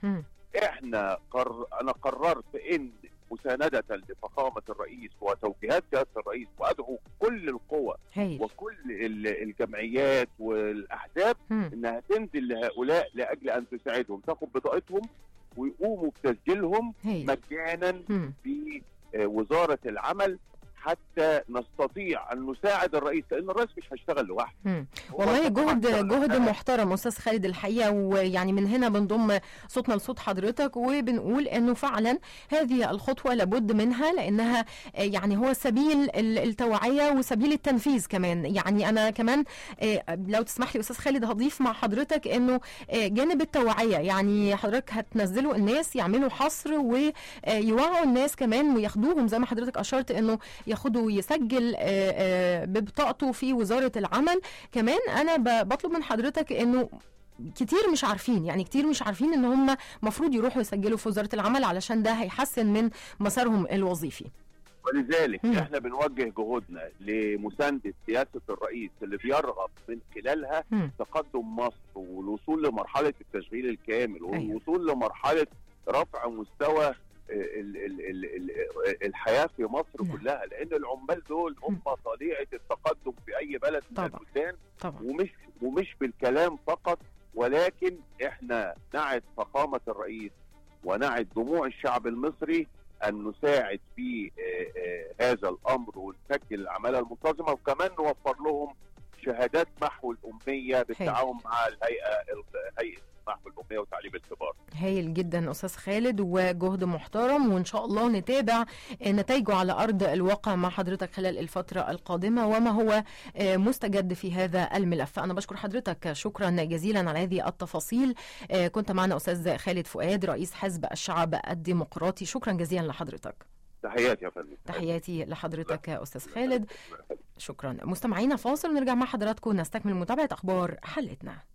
مم. احنا قر... انا قررت ان مساندة لفخامة الرئيس وتوجيهات سيادة الرئيس وادعو كل القوى هايل وكل ال- الجمعيات والاحزاب مم. انها تنزل لهؤلاء لاجل ان تساعدهم تاخد بطاقتهم ويقوموا بتسجيلهم هايل مجانا مم. في آه، وزاره العمل حتى نستطيع ان نساعد الرئيس لان الرئيس مش هيشتغل لوحده مم. هو والله طبعاً جهد هيشتغل جهد لوحده. محترم استاذ خالد الحقيقه ويعني من هنا بنضم صوتنا لصوت حضرتك وبنقول انه فعلا هذه الخطوه لابد منها لانها آه، يعني هو سبيل ال- التوعيه وسبيل التنفيذ كمان يعني انا كمان آه، لو تسمح لي استاذ خالد هضيف مع حضرتك انه آه، جانب التوعيه يعني حضرتك هتنزلوا الناس يعملوا حصر ويوعوا الناس كمان وياخدوهم زي ما حضرتك اشرت انه ياخدوا يسجل آه، آه، ببطاقته في وزاره العمل كمان انا ب- بطلب من حضرتك انه كتير مش عارفين يعني كتير مش عارفين ان هم مفروض يروحوا يسجلوا في وزاره العمل علشان ده هيحسن من مسارهم الوظيفي ولذلك مم. احنا بنوجه جهودنا لمسانده سياسه الرئيس اللي بيرغب من خلالها مم. تقدم مصر والوصول لمرحله التشغيل الكامل أيوة. والوصول لمرحله رفع مستوى ال- ال- ال- ال- الحياه في مصر نعم. كلها لان العمال دول هم طليعه التقدم في اي بلد من طبعا. البلدان طبعا ومش ومش بالكلام فقط ولكن احنا نعد فخامه الرئيس ونعد دموع الشعب المصري ان نساعد في آه، آه، هذا الامر ونسجل العماله المنتظمه وكمان نوفر لهم شهادات محو الاميه بالتعاون مع الهيئه هيئه محو الاميه وتعليم الكبار. هايل جدا استاذ خالد وجهد محترم وان شاء الله نتابع نتائجه على ارض الواقع مع حضرتك خلال الفتره القادمه وما هو آه، مستجد في هذا الملف انا بشكر حضرتك شكرا جزيلا على هذه التفاصيل آه، كنت معنا استاذ خالد فؤاد رئيس حزب الشعب الديمقراطي شكرا جزيلا لحضرتك تحياتي يا فندم. تحياتي لحضرتك يا استاذ خالد شكرا مستمعينا فاصل ونرجع مع حضراتكم نستكمل متابعه اخبار حلقتنا